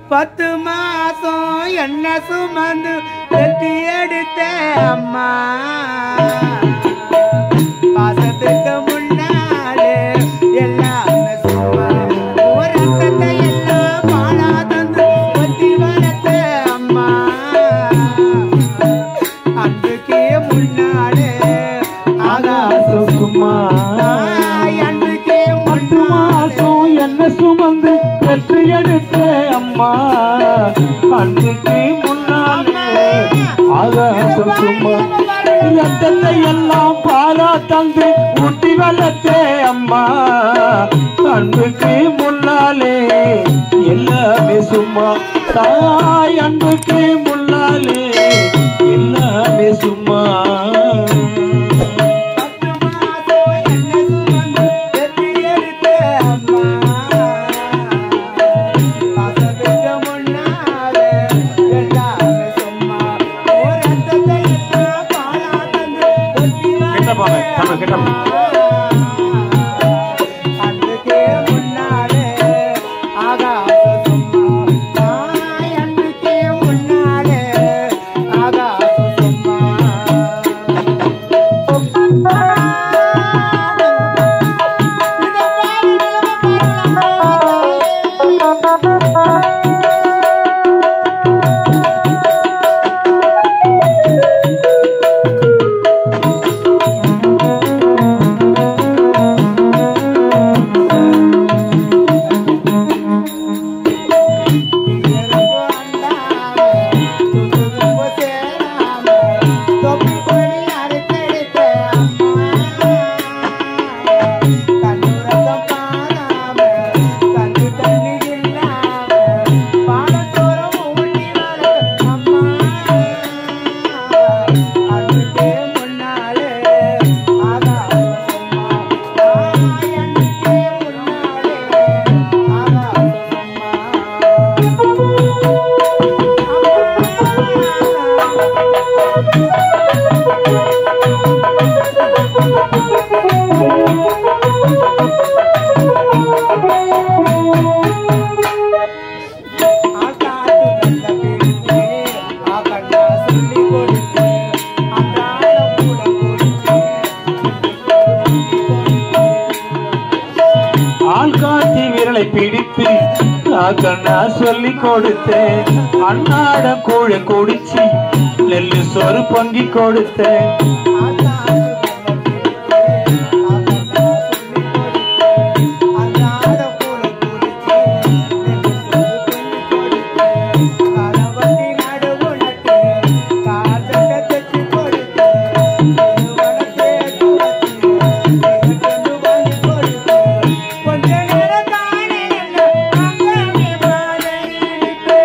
பத்து மாசம் என்ன சுமந்து வெட்டி எடுத்த அம்மா பாசத்துக்கு முன்னாலே எல்லாமே சும்மா ஒரு ரத்தத்தை எல்லாம் பாலா தந்து ஒத்தி வளர்த்த அம்மா அன்புக்கு முன்னாலே ஆகாசம் சும்மா தாய் அன்புக்கு பத்து முன்னாலே மாசம் என்ன சுமந்து பெற்று எடுத்த அம்மா அன்னைக்கு முன்னாலே ஆகாசம் சும்மா ரத்தத்தை எல்லாம் பாலா தந்து ஊட்டி வளர்த்தே அம்மா அன்புக்கு முன்னாலே எல்லாமே சும்மா தாய் அன்புக்கு முன்னாலே எல்லாமே சும்மா கிட்ட போங்க, தமிழ் கிட்ட போங்க. அன்றைக்கே முன்னாலே ஆகாச சும்மா தாய் அன்றைக்கே முன்னாலே ஆகாச சும்மா ஆள் காட்டி விரலை பிடித்து கண்ணா சொல்லி கொடுத்தேன் அன்னாட கூழ குடிச்சு நெல்லு சோறு பொங்கி கொடுத்தேன் கொஞ்ச நேரம் தானே என்ன அங்கே பாதையிலிட்டு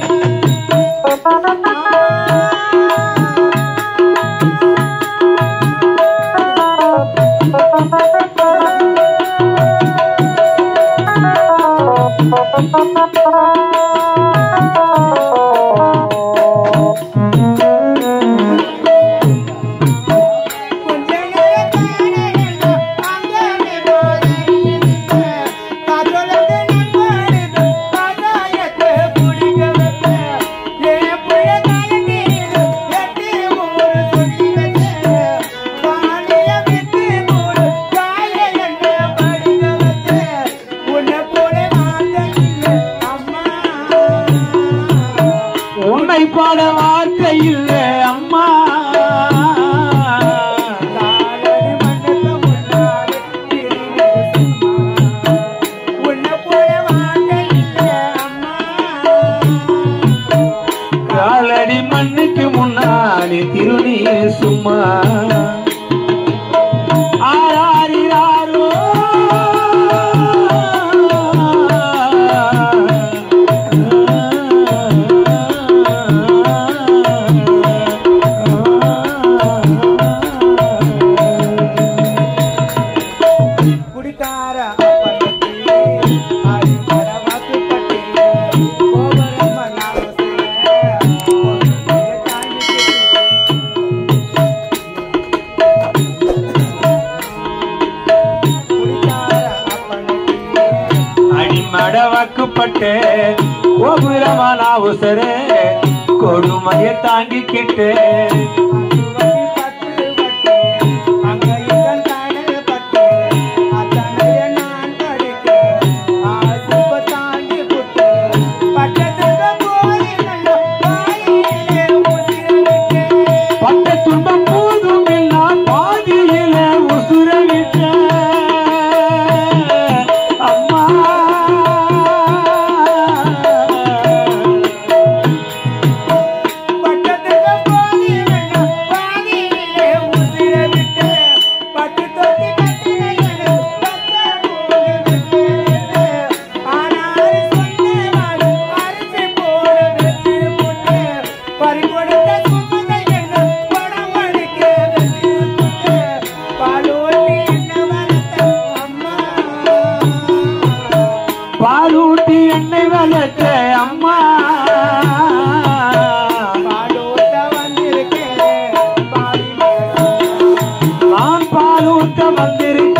கொஞ்ச நேரம் தானே என்ன அங்கே பாதையிலிட்டு காதலந்து நண்பருக்கு காதாயத்தை பிடிக்க வைப்பேன் என் புள்ள கலந்தீரு எட்டு ஊரு சொல்லி வச்சேன் வாணிய விட்டு மூடு காய என்ன படிக்க வச்சேன் உன்னை போல வார்த்தை இல்லை அம்மா உன்னை பாட வார்த்தை இல்லை அம்மா காலடி மண்ணத்த முன்னாலே திரிவது சும்மா. உன்னை போல வார்த்தை இல்லை அம்மா காலடி மண்ணுக்கு முன்னாடி திருநீர் சும்மா ஆராரிராரோ. விட்டு கோபுரமா நான் உசரு கொடுமைய தாங்கிக்கிட்டு பத்து பட்டு அங்க இதன் தானே பட்டு அத்தனைய நான் படிக்க ஆசுப தாண்டி புட்டு பட்டத்துக்கு போய் நல்ல வாயிலே உசிரவிட்டு பட்ட துன்பம் போதும் எல்லாம் பாதியில உசுர விட்ட அம்மா பட்டத்துக்கு போய் நல்ல வாயிலே உசிரவிட்டு பட்டு தொட்டி கட்டின எனக்கு பத்த விட்டு ஆனால் சொன்னவாள் அரிசி போட வெச்சு போட்டு பறிகொடுத்த சுமந்த என்ன பணம் அடிக்க வெச்சு போட்டு பாலோட்டி என்ன வளர்த்த அம்மா பாலூட்டி எண்ணெய் வளர்த்த அம்மா பாலோட்ட வந்திருக்கேன் பாடி நான் பாலூட்ட வந்திருக்கேன்